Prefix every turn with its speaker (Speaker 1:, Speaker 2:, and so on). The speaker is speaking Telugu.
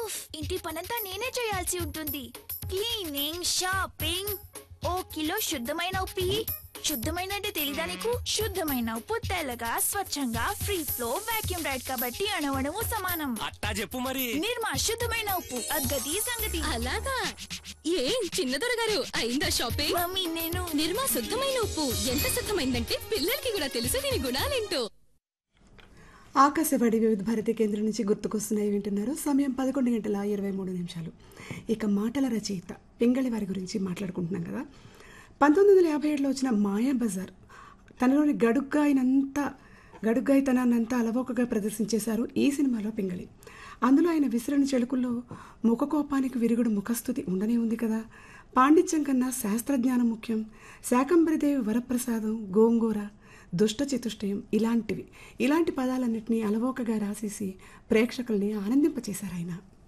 Speaker 1: ఉఫ్ ఇంటి పనంతా నేనే చేయాల్సి ఉంటుంది క్లీనింగ్ షాపింగ్ ఓ కిలో శుద్ధమైన ఉప్పి శుద్ధమైన అంటే తెలీదా నీకు శుద్ధమైన ఉప్పు తెల్లగా స్వచ్ఛంగా ఫ్రీ ఫ్లో వాక్యూమ్ రైడ్ కాబట్టి అణవణము సమానం
Speaker 2: అట్టా చెప్పు మరి
Speaker 1: నిర్మా శుద్ధమైన ఉప్పు అగ్గది సంగతి
Speaker 3: అలాగా ఏం చిన్నదొర గారు అయిందా షాపింగ్
Speaker 1: మమ్మీ నేను
Speaker 3: నిర్మా శుద్ధమైన ఉప్పు ఎంత శుద్ధమైందంటే పిల్లలకి కూడా తెలుసు దీని గుణాలేంటో
Speaker 4: ఆకాశవాణి వివిధ భారతి కేంద్రం నుంచి గుర్తుకొస్తున్నాయి వింటున్నారు సమయం పదకొండు గంటల ఇరవై మూడు నిమిషాలు ఇక మాటల రచయిత పింగళి వారి గురించి మాట్లాడుకుంటున్నాం కదా పంతొమ్మిది వందల యాభై ఏడులో వచ్చిన మాయా బజార్ తనలోని గడుగ్గాయనంత గడుగ్గాయితనాన్నంతా అలవోకగా ప్రదర్శించేశారు ఈ సినిమాలో పింగళి అందులో ఆయన విసిరిన చెలుకుల్లో ముఖకోపానికి విరుగుడు ముఖస్థుతి ఉండనే ఉంది కదా పాండిత్యం కన్నా శాస్త్రజ్ఞానం ముఖ్యం శాకంబరిదేవి వరప్రసాదం గోంగూర దుష్ట చతుష్టయం ఇలాంటివి ఇలాంటి పదాలన్నింటినీ అలవోకగా రాసేసి ప్రేక్షకుల్ని ఆనందింపచేశారు ఆయన